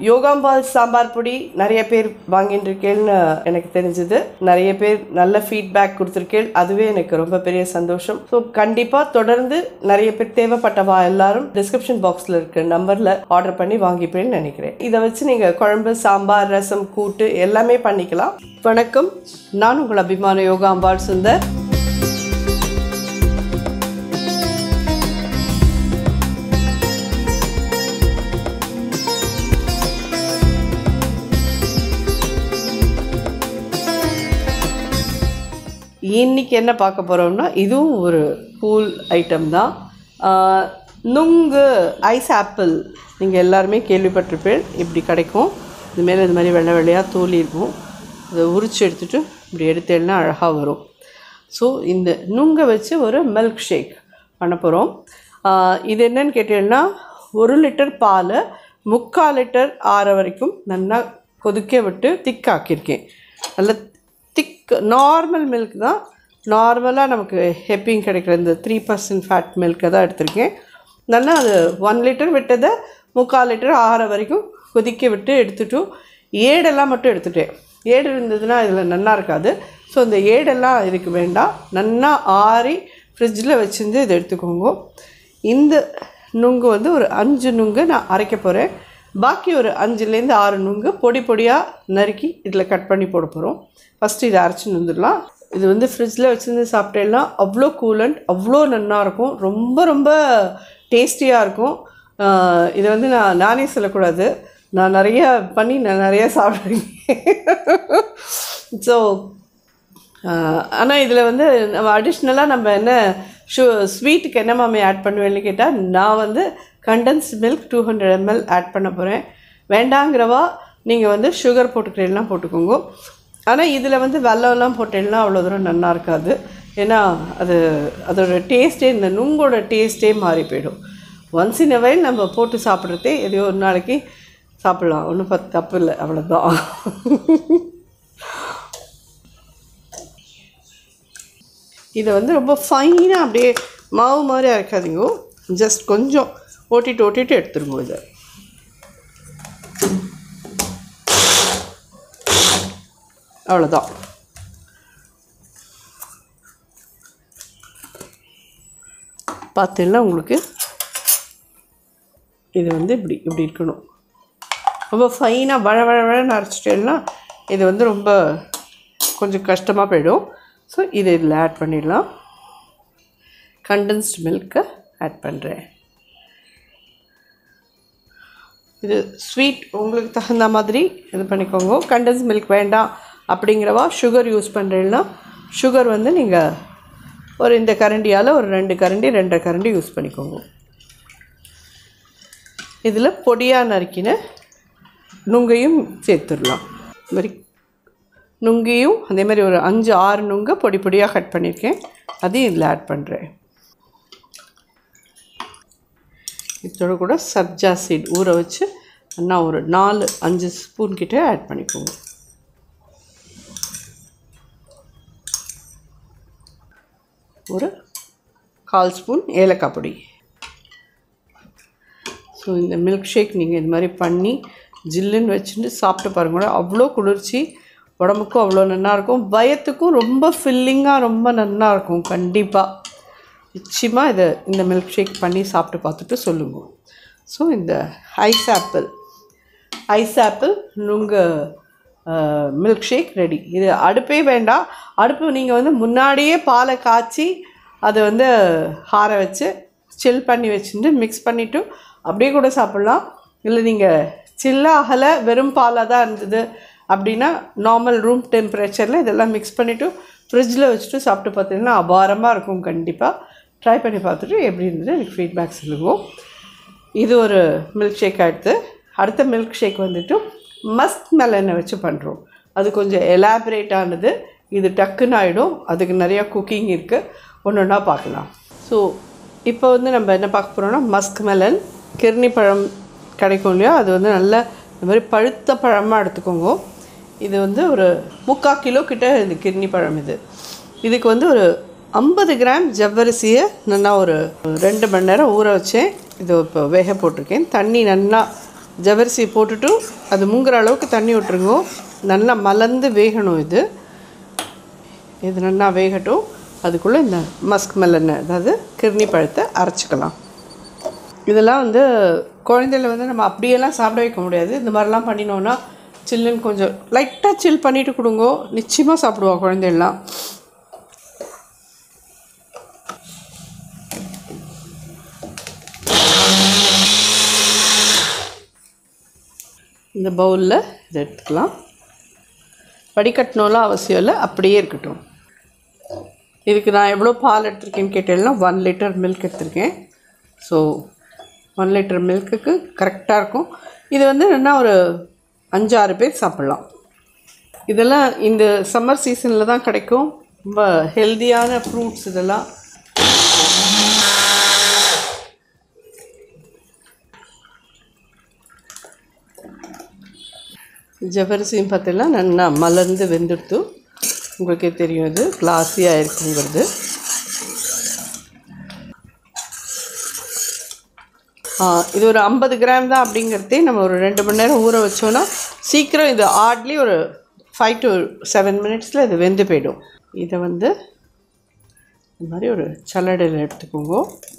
யோகாம்பால் சாம்பார் பொடி நிறைய பேர் வாங்கிட்டு இருக்கேன்னு எனக்கு தெரிஞ்சது நிறைய பேர் நல்ல ஃபீட்பேக் கொடுத்துருக்கேன் அதுவே எனக்கு ரொம்ப பெரிய சந்தோஷம் ஸோ கண்டிப்பாக தொடர்ந்து நிறைய பேர் தேவைப்பட்டவா எல்லாரும் டிஸ்கிரிப்ஷன் பாக்ஸில் இருக்க நம்பரில் ஆர்டர் பண்ணி வாங்கிப்பேன்னு நினைக்கிறேன் இதை வச்சு நீங்கள் குழம்பு சாம்பார் ரசம் கூட்டு எல்லாமே பண்ணிக்கலாம் வணக்கம் நான் உங்கள் அபிமான யோகாம்பால் சுந்தர் இன்னைக்கு என்ன பார்க்க போகிறோம்னா இதுவும் ஒரு கூல் ஐட்டம் தான் ஆஹ், நுங்கு ஐஸ் ஆப்பிள் நீங்கள் எல்லாருமே கேள்விப்பட்டிருப்பேன் இப்படி கிடைக்கும் இது மேலே இது மாதிரி வெள்ளை வெள்ளையாக தோலி இருக்கும் அதை உரிச்சு எடுத்துட்டு இப்படி எடுத்தேன்னா அழகாக வரும் ஸோ இந்த நுங்கை வச்சு ஒரு மில்க் ஷேக் பண்ண போகிறோம் இது என்னன்னு கேட்டீங்கன்னா ஒரு லிட்டர் பாலை முக்கால் லிட்டர் ஆற வரைக்கும் நல்லா கொதிக்க விட்டு திக்காக்கியிருக்கேன் நல்ல திக் நார்மல் மில்க் தான் நார்மலாக நமக்கு ஹெப்பிங் கிடைக்கிற இந்த த்ரீ பர்சன்ட் ஃபேட் மில்க்கை தான் எடுத்திருக்கேன் நல்லா அது ஒன் லிட்டர் விட்டதை முக்கால் லிட்டர் ஆற வரைக்கும் கொதிக்க விட்டு எடுத்துட்டு ஏடெல்லாம் மட்டும் எடுத்துட்டேன் ஏடு இருந்ததுன்னா இதில் நல்லா இருக்காது ஸோ இந்த ஏடெல்லாம் இதுக்கு வேண்டாம் நல்லா ஆறி ஃப்ரிட்ஜில் வச்சிருந்து இதை எடுத்துக்கோங்க இந்த நுங்கு வந்து ஒரு அஞ்சு நுங்கு நான் அரைக்க போகிறேன் பாக்கி ஒரு அஞ்சுலேருந்து ஆறு நுங்கு பொடி பொடியாக நறுக்கி இதில் கட் பண்ணி போட போகிறோம் ஃபஸ்ட்டு இதை அரைச்சி வந்துடலாம் இது வந்து ஃப்ரிட்ஜில் வச்சுருந்து சாப்பிட்டேன்னா அவ்வளோ கூலண்ட் அவ்வளோ நல்லா இருக்கும் ரொம்ப ரொம்ப டேஸ்டியாக இருக்கும் ஆஹ் இதை வந்து நான் நானே சொல்லக்கூடாது நான் நிறைய பண்ணி நான் நிறைய சாப்பிட்றேன் ஸோ ஆனால் இதில் வந்து நம்ம அடிஷ்னலாக நம்ம என்ன ஷு ஸ்வீட்டுக்கு என்ன மாமி ஆட் பண்ணுவேன்னு கேட்டால் நான் வந்து condense milk two hundred ml add பண்ண போகிறேன் வேண்டாங்கிறவா நீங்கள் வந்து சுகர் போட்டுக்கிறீங்கன்னா போட்டுக்கோங்க ஆனால் இதில் வந்து வெல்லம்லாம் போட்டேன்னா அவ்வளோ தூரம் நல்லா இருக்காது ஏன்னா அது அதோட டேஸ்ட்டே இந்த நுங்கோட டேஸ்ட்டே மாறி போயிடும் ஒன்ஸ் இன் வைல் நம்ம போட்டு சாப்பிட்றதே எதையோ ஒரு நாளைக்கு சாப்பிட்லாம் ஒன்றும் பத்து தப்பு இல்லை அவ்வளோதான் இதை வந்து ரொம்ப ஃபைனாக அப்படியே மாவு மாதிரி அரைக்காதீங்க ஜஸ்ட் கொஞ்சம் ஓட்டிட்டு ஓட்டிட்டு எடுத்துருங்க இதை அவ்வளோதான் பார்த்தீங்கன்னா உங்களுக்கு இது வந்து இப்படி இப்படி இருக்கணும் ரொம்ப ஃபைனாக வழ வழ வழன்னு அரைச்சிட்டேன்னா இது வந்து ரொம்ப கொஞ்சம் கஷ்டமாக போயிடும் ஸோ இதை இதில் ஆட் பண்ணிடலாம் கண்டென்ஸ்ட் மில்க்கை ஆட் பண்ணுறேன் இது ஸ்வீட் உங்களுக்கு தகுந்த மாதிரி இது பண்ணிக்கோங்க கண்டென்ஸ் மில்க் வேண்டாம் அப்படிங்கிறவா சுகர் யூஸ் பண்ணுறீங்கன்னா சுகர் வந்து நீங்கள் ஒரு இந்த கரண்டியால் ஒரு ரெண்டு கரண்டி ரெண்டரை கரண்டி யூஸ் பண்ணிக்கோங்க இதில் பொடியாக நறுக்கின நுங்கையும் சேர்த்துடலாம் இந்த மாதிரி நுங்கையும் அதே மாதிரி ஒரு அஞ்சு ஆறு நுங்கை பொடி பொடியாக கட் பண்ணியிருக்கேன் அதையும் இதில் ஆட் பண்ணுறேன் இதோட கூட சப்ஜா சீட் ஊற வச்சு நான் ஒரு நாலு அஞ்சு ஸ்பூன் கிட்ட ஆட் பண்ணிக்கோங்க ஒரு கால் ஸ்பூன் ஏலக்காய் பொடி ஸோ இந்த மில்க் ஷேக் நீங்கள் இது மாதிரி பண்ணி ஜில்லுன்னு வச்சுட்டு சாப்பிட்டு பாருங்க அவ்வளோ குளிர்ச்சி உடம்புக்கும் அவ்வளோ நல்லா இருக்கும் வயத்துக்கும் ரொம்ப ஃபில்லிங்காக ரொம்ப நல்லா இருக்கும் கண்டிப்பாக நிச்சயமாக இதை இந்த மில்க் ஷேக் பண்ணி சாப்பிட்டு பார்த்துட்டு சொல்லுங்க ஸோ இந்த ஐஸ் ஆப்பிள் ஐஸ் ஆப்பிள் நுங்க மில்க் ஷேக் ரெடி இது அடுப்பே வேண்டாம் அடுப்பு நீங்கள் வந்து முன்னாடியே பாலை காய்ச்சி அதை வந்து ஆற வச்சு சில் பண்ணி வச்சுட்டு மிக்ஸ் பண்ணிவிட்டு அப்படியே கூட சாப்பிட்லாம் இல்லை நீங்கள் சில்லாகலை வெறும் பாலாக தான் இருந்தது அப்படின்னா நார்மல் ரூம் டெம்பரேச்சரில் இதெல்லாம் மிக்ஸ் பண்ணிவிட்டு ஃப்ரிட்ஜில் வச்சுட்டு சாப்பிட்டு பார்த்தீங்கன்னா அபாரமாக இருக்கும் கண்டிப்பாக ட்ரை பண்ணி பார்த்துட்டு எப்படி இருந்தது எனக்கு ஃபீட்பேக் சொல்லுவோம் இது ஒரு மில்க் ஷேக் எடுத்து அடுத்த மில்க் ஷேக் வந்துட்டு மஸ்க் மெலனை வச்சு பண்ணுறோம் அது கொஞ்சம் எலாபரேட் ஆனது இது டக்குன்னு ஆகிடும் அதுக்கு நிறையா குக்கிங் இருக்குது ஒன்று ஒன்றா பார்க்கலாம் ஸோ இப்போ வந்து நம்ம என்ன பார்க்க போகிறோம்னா மஸ்க் மெலன் கிர்னி பழம் கிடைக்கும் இல்லையா அது வந்து நல்ல இந்த மாதிரி பழுத்த பழமாக எடுத்துக்கோங்க இது வந்து ஒரு முக்கால் கிலோ கிட்ட இந்த கிர்னி பழம் இது இதுக்கு வந்து ஒரு ஐம்பது கிராம் ஜவ்வரிசியை நல்லா ஒரு ரெண்டு மணி நேரம் ஊற வச்சேன் இது இப்போ வேக போட்டிருக்கேன் தண்ணி நல்லா ஜவரிசி போட்டுட்டு அது முங்குற அளவுக்கு தண்ணி விட்டுருங்க நல்லா மலர்ந்து வேகணும் இது இது நல்லா வேகட்டும் அதுக்குள்ளே இந்த மஸ்க் மெலன் அதாவது கிர்னி பழத்தை அரைச்சிக்கலாம் இதெல்லாம் வந்து குழந்தைல வந்து நம்ம அப்படியெல்லாம் சாப்பிட வைக்க முடியாது இந்த மாதிரிலாம் பண்ணினோன்னா சில்லுன்னு கொஞ்சம் லைட்டாக சில் பண்ணிட்டு கொடுங்க நிச்சயமாக சாப்பிடுவா குழந்தையெல்லாம் இந்த பவுலில் இதை எடுத்துக்கலாம் வடிகட்டணும்லாம் அவசியம் இல்லை அப்படியே இருக்கட்டும் இதுக்கு நான் எவ்வளோ பால் எடுத்திருக்கேன்னு கேட்டேன்னா ஒன் லிட்டர் மில்க் எடுத்திருக்கேன் ஸோ ஒன் லிட்டர் மில்க்குக்கு கரெக்டாக இருக்கும் இது வந்து என்ன ஒரு அஞ்சாறு பேர் சாப்பிட்லாம் இதெல்லாம் இந்த சம்மர் சீசனில் தான் கிடைக்கும் ரொம்ப ஹெல்தியான ஃப்ரூட்ஸ் இதெல்லாம் ஜவ்வரிசியும் பார்த்தீங்கன்னா நல்லா மலர்ந்து வெந்துடுத்து உங்களுக்கே தெரியும் இது கிளாஸியாக இருக்குங்கிறது ஆ, இது ஒரு ஐம்பது கிராம் தான் அப்படிங்கிறதே நம்ம ஒரு ரெண்டு மணி நேரம் ஊற வச்சோன்னா சீக்கிரம் இது ஹார்ட்லி ஒரு ஃபைவ் டு செவன் மினிட்ஸில் இது வெந்து போயிடும் இதை வந்து இந்த மாதிரி ஒரு சல்லடையில் எடுத்துக்கோங்க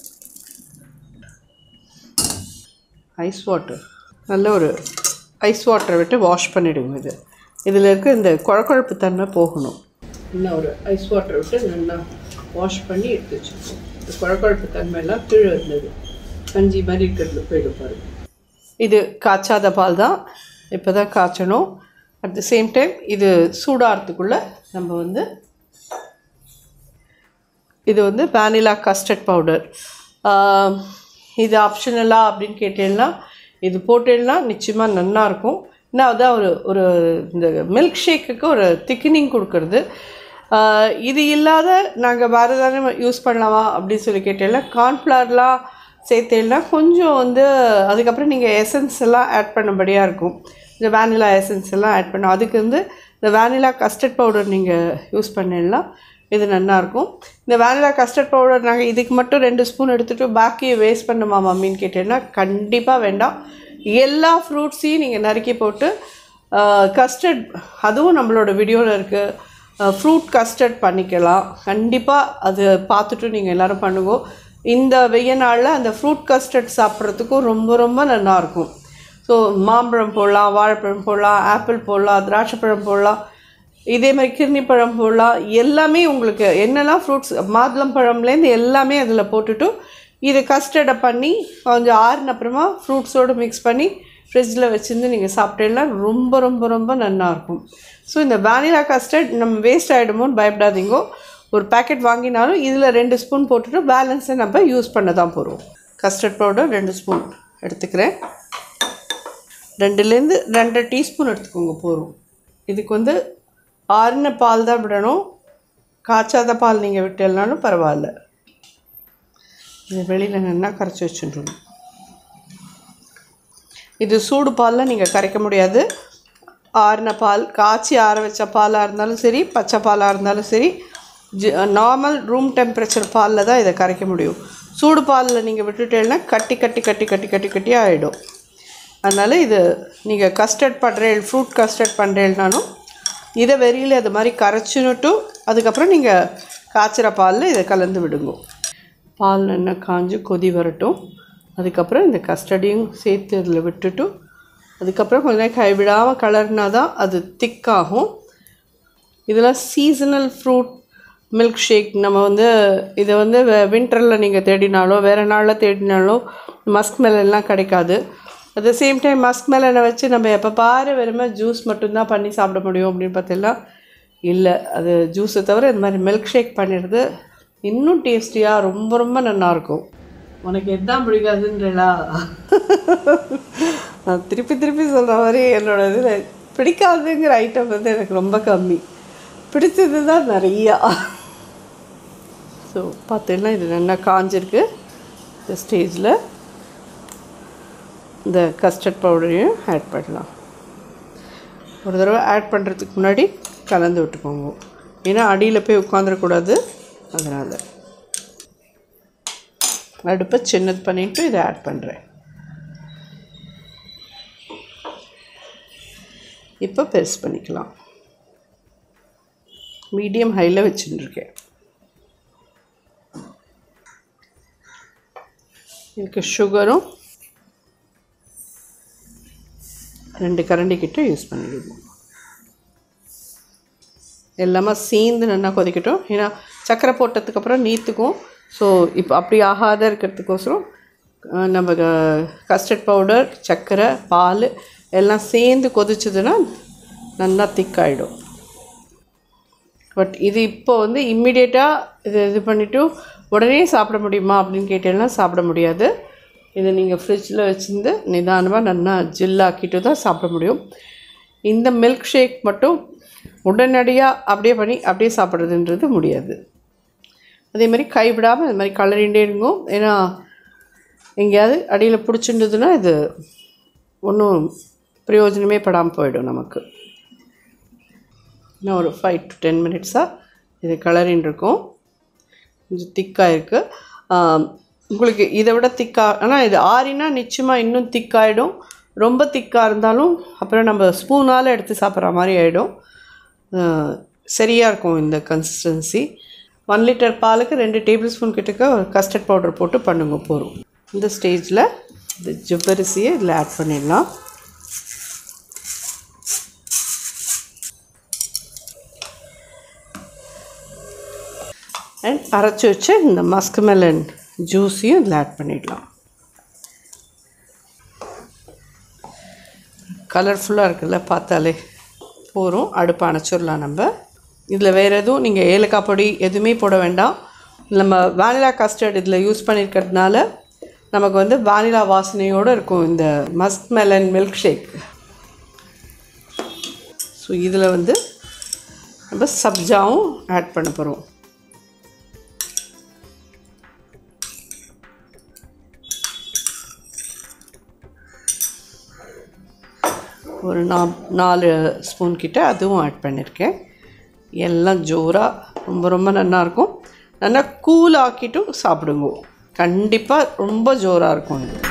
ஐஸ் வாட்டர் நல்ல ஒரு ஐஸ் வாட்டரை விட்டு வாஷ் பண்ணிவிடுங்க இது இதில் இருக்க இந்த குழக்குழப்பு தன்மை போகணும் இன்னும் ஒரு ஐஸ் வாட்டரை விட்டு நல்லா வாஷ் பண்ணி எடுத்து வச்சுக்கோங்க இந்த குழக்குழப்பு தன்மையெல்லாம் கீழே இருந்தது கஞ்சி மாதிரி இருக்கிறது போயிடும் பாருங்க இது காய்ச்சாத பால் தான் இப்போ தான் காய்ச்சணும் அட் த சேம் டைம் இது சூடாகிறதுக்குள்ளே நம்ம வந்து இது வந்து வேனிலா கஸ்டர்ட் பவுடர் இது ஆப்ஷனலா அப்படின்னு கேட்டீங்கன்னா இது போட்டேன்னா நிச்சயமாக நல்லா இருக்கும் இன்னும் அதான் ஒரு ஒரு இந்த மில்க் ஷேக்குக்கு ஒரு திக்னிங் கொடுக்கறது ஆஹ் இது இல்லாத நாங்கள் வேறு எதாவது யூஸ் பண்ணலாமா அப்படின்னு சொல்லி கேட்டேன்னா கார்ன்ஃப்ளவர்லாம் சேர்த்தேன்னா கொஞ்சம் வந்து அதுக்கப்புறம் நீங்கள் எசன்ஸ் எல்லாம் ஆட் பண்ணபடியாக இருக்கும் இந்த வேனிலா எசன்ஸ் எல்லாம் ஆட் பண்ணோம் அதுக்கு வந்து இந்த வேனிலா கஸ்டர்ட் பவுடர் நீங்கள் யூஸ் பண்ணீங்கன்னா இது நல்லாயிருக்கும் இந்த வேனிலா கஸ்டர்ட் பவுடர் நாங்கள் இதுக்கு மட்டும் ரெண்டு ஸ்பூன் எடுத்துகிட்டு பாக்கியை வேஸ்ட் பண்ணுமா மம்மின்னு கேட்டேன்னா கண்டிப்பாக வேண்டாம் எல்லா ஃப்ரூட்ஸையும் நீங்கள் நறுக்கி போட்டு கஸ்டர்ட் அதுவும் நம்மளோட வீடியோவில் இருக்குது ஃப்ரூட் கஸ்டர்ட் பண்ணிக்கலாம் கண்டிப்பாக அது பார்த்துட்டு நீங்கள் எல்லோரும் பண்ணுங்க இந்த வெய்ய நாளில் அந்த ஃப்ரூட் கஸ்டர்ட் சாப்பிட்றதுக்கும் ரொம்ப ரொம்ப நல்லாயிருக்கும் ஸோ மாம்பழம் போடலாம் வாழைப்பழம் போடலாம் ஆப்பிள் போடலாம் திராட்சைப்பழம் போடலாம் இதே மாதிரி கிர்னி பழம் போடலாம் எல்லாமே உங்களுக்கு என்னெல்லாம் ஃப்ரூட்ஸ் மாதுளம்பழம்லேருந்து எல்லாமே அதில் போட்டுட்டு இது கஸ்டர்டை பண்ணி கொஞ்சம் ஆறுன அப்புறமா ஃப்ரூட்ஸோடு மிக்ஸ் பண்ணி ஃப்ரிட்ஜில் வச்சுருந்து நீங்கள் சாப்பிட்டேன்னா ரொம்ப ரொம்ப ரொம்ப நல்லாயிருக்கும் ஸோ இந்த வேனிலா கஸ்டர்ட் நம்ம வேஸ்ட் ஆகிடுமோன்னு பயப்படாதீங்கோ ஒரு பேக்கெட் வாங்கினாலும் இதில் ரெண்டு ஸ்பூன் போட்டுட்டு பேலன்ஸை நம்ம யூஸ் பண்ண தான் போகிறோம் கஸ்டர்ட் பவுடர் ரெண்டு ஸ்பூன் எடுத்துக்கிறேன் ரெண்டுலேருந்து ரெண்டரை டீஸ்பூன் எடுத்துக்கோங்க போதும் இதுக்கு வந்து ஆறின பால் தான் விடணும் காய்ச்சாத பால் நீங்கள் விட்டலனாலும் பரவாயில்ல இது வெளியில் நல்லா கரைச்சி வச்சுட்டுணும் இது சூடு பாலில் நீங்கள் கரைக்க முடியாது ஆறின பால் காய்ச்சி ஆற வச்ச பாலாக இருந்தாலும் சரி பச்சை பாலாக இருந்தாலும் சரி ஜி நார்மல் ரூம் டெம்பரேச்சர் பாலில் தான் இதை கரைக்க முடியும் சூடு பாலில் நீங்கள் விட்டுட்டேன்னா கட்டி கட்டி கட்டி கட்டி கட்டி கட்டி ஆகிடும் அதனால் இது நீங்கள் கஸ்டர்ட் பண்ணுறேன் ஃப்ரூட் கஸ்டர்ட் பண்ணுறேன்னாலும் இதை வெறியில் அது மாதிரி கரைச்சினுட்டும் அதுக்கப்புறம் நீங்கள் காய்ச்சிற பாலில் இதை கலந்து விடுங்க பால் நல்லா காஞ்சு கொதி வரட்டும் அதுக்கப்புறம் இந்த கஸ்டர்டையும் சேர்த்து அதில் விட்டுட்டு அதுக்கப்புறம் கொஞ்ச நேரம் கைவிடாமல் கலர்னா தான் அது திக்காகும் இதெல்லாம் சீசனல் ஃப்ரூட் மில்க் ஷேக் நம்ம வந்து இதை வந்து வின்டரில் நீங்கள் தேடினாலோ வேறு நாளில் தேடினாலோ மஸ்க் மெலன்லாம் கிடைக்காது at the same time musk மெலனை வச்சு நம்ம எப்போ பாரு வெறுமே ஜூஸ் மட்டும்தான் பண்ணி சாப்பிட முடியும் அப்படின்னு பார்த்தீங்கன்னா இல்லை அது ஜூஸை தவிர இந்த மாதிரி மில்க் ஷேக் பண்ணிடுறது இன்னும் டேஸ்டியாக ரொம்ப ரொம்ப நல்லாயிருக்கும் உனக்கு எதான் பிடிக்காதுன்றா நான் திருப்பி திருப்பி சொல்கிற மாதிரி என்னோட இதில் பிடிக்காதுங்கிற ஐட்டம் வந்து எனக்கு ரொம்ப கம்மி பிடிச்சது தான் நிறையா ஸோ பார்த்தீங்கன்னா இது நல்லா காஞ்சிருக்கு இந்த ஸ்டேஜில் இந்த கஸ்டர்ட் பவுடரையும் ஆட் பண்ணலாம் ஒரு தடவை ஆட் பண்ணுறதுக்கு முன்னாடி கலந்து விட்டுக்கோங்க ஏன்னா அடியில் போய் உட்காந்துடக்கூடாது அதனால் அடுப்பை சின்னது பண்ணிவிட்டு இதை ஆட் பண்ணுறேன் இப்போ பெருசு பண்ணிக்கலாம் மீடியம் ஹையில் வச்சுட்டுருக்கேன் இதுக்கு சுகரும் ரெண்டு கரண்டி கிட்ட யூஸ் பண்ணிடுவோம் எல்லாமே சேர்ந்து நல்லா கொதிக்கட்டும் ஏன்னா சர்க்கரை போட்டதுக்கப்புறம் நீத்துக்கும் ஸோ இப்போ அப்படி ஆகாத இருக்கிறதுக்கோசரம் அஹ், நம்ம கஸ்டர்ட் பவுடர் சர்க்கரை பால் எல்லாம் சேர்ந்து கொதிச்சதுன்னா நல்லா திக்காயிடும் பட் இது இப்போ வந்து இம்மிடியேட்டாக இது இது பண்ணிவிட்டு உடனே சாப்பிட முடியுமா அப்படின்னு கேட்டீங்கன்னா சாப்பிட முடியாது இதை நீங்கள் ஃப்ரிட்ஜில் வச்சுருந்து நிதானமாக நல்லா ஜில்லாக்கிட்டு தான் சாப்பிட முடியும் இந்த மில்க் ஷேக் மட்டும் உடனடியாக அப்படியே பண்ணி அப்படியே சாப்பிட்றதுன்றது முடியாது அதே மாதிரி கைவிடாமல் அது மாதிரி கலரிண்டே இருக்கும் ஏன்னா எங்கேயாவது அடியில் பிடிச்சிருந்ததுன்னா இது ஒன்றும் பிரயோஜனமே படாமல் போயிடும் நமக்கு இன்னும் ஒரு ஃபைவ் டு டென் மினிட்ஸாக இது கலரின் இருக்கும் கொஞ்சம் திக்காக இருக்குது உங்களுக்கு இதை விட திக்காக ஆனால் இது ஆறினா நிச்சயமாக இன்னும் திக்காயிடும் ரொம்ப திக்காக இருந்தாலும் அப்புறம் நம்ம ஸ்பூனால் எடுத்து சாப்பிட்ற மாதிரி ஆகிடும் சரியாக இருக்கும் இந்த கன்சிஸ்டன்சி ஒன் லிட்டர் பாலுக்கு ரெண்டு டேபிள் ஸ்பூன் கிட்டக்க கஸ்டர்ட் பவுடர் போட்டு பண்ணுங்க போதும் இந்த ஸ்டேஜில் இந்த ஜவ்வரிசியை இதில் ஆட் பண்ணிடலாம் அண்ட் அரைச்சி வச்சு இந்த மஸ்க் மெலன் ஜூஸையும் இதில் ஆட் பண்ணிடலாம் கலர்ஃபுல்லாக இருக்குல்ல பார்த்தாலே போகிறோம் அடுப்பு அணைச்சிடலாம் நம்ம இதில் வேறு எதுவும் நீங்கள் ஏலக்காய் பொடி எதுவுமே போட வேண்டாம் நம்ம வானிலா கஸ்டர்ட் இதில் யூஸ் பண்ணியிருக்கிறதுனால நமக்கு வந்து வானிலா வாசனையோடு இருக்கும் இந்த musk melon milk shake so இதில் வந்து நம்ம சப்ஜாவும் ஆட் பண்ண போகிறோம் ஒரு நா நாலு ஸ்பூன் கிட்ட அதுவும் ஆட் பண்ணியிருக்கேன் எல்லாம் ஜோராக ரொம்ப ரொம்ப நல்லாயிருக்கும் நல்லா கூல் ஆக்கிட்டும் சாப்பிடுங்க கண்டிப்பாக ரொம்ப ஜோராக இருக்கும் இது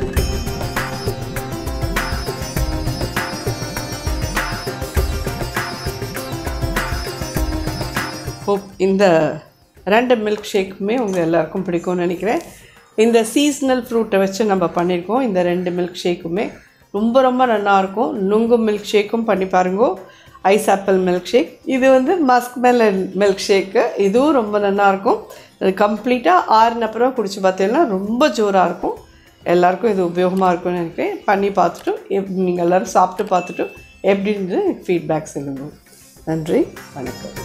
ஹோப் இந்த ரெண்டு மில்க் ஷேக்குமே உங்கள் எல்லாருக்கும் பிடிக்கும்னு நினைக்கிறேன் இந்த சீஸ்னல் ஃப்ரூட்டை வச்சு நம்ம பண்ணியிருக்கோம் இந்த ரெண்டு மில்க் ஷேக்குமே ரொம்ப ரொம்ப நல்லாயிருக்கும் நுங்கு மில்க் ஷேக்கும் பண்ணி பாருங்க ஐஸ் ஆப்பிள் மில்க் ஷேக் இது வந்து மஸ்க் மெலன் மில்க் ஷேக்கு இதுவும் ரொம்ப நல்லாயிருக்கும் அது கம்ப்ளீட்டாக ஆறுன அப்புறம் குடிச்சு பார்த்தீங்கன்னா ரொம்ப ஜோராக இருக்கும் எல்லாருக்கும் இது உபயோகமாக இருக்கும்னு நினைக்கிறேன் பண்ணி பார்த்துட்டு எப் நீங்கள் எல்லோரும் சாப்பிட்டு பார்த்துட்டு எப்படின்னு ஃபீட்பேக் சொல்லுங்கள் நன்றி வணக்கம்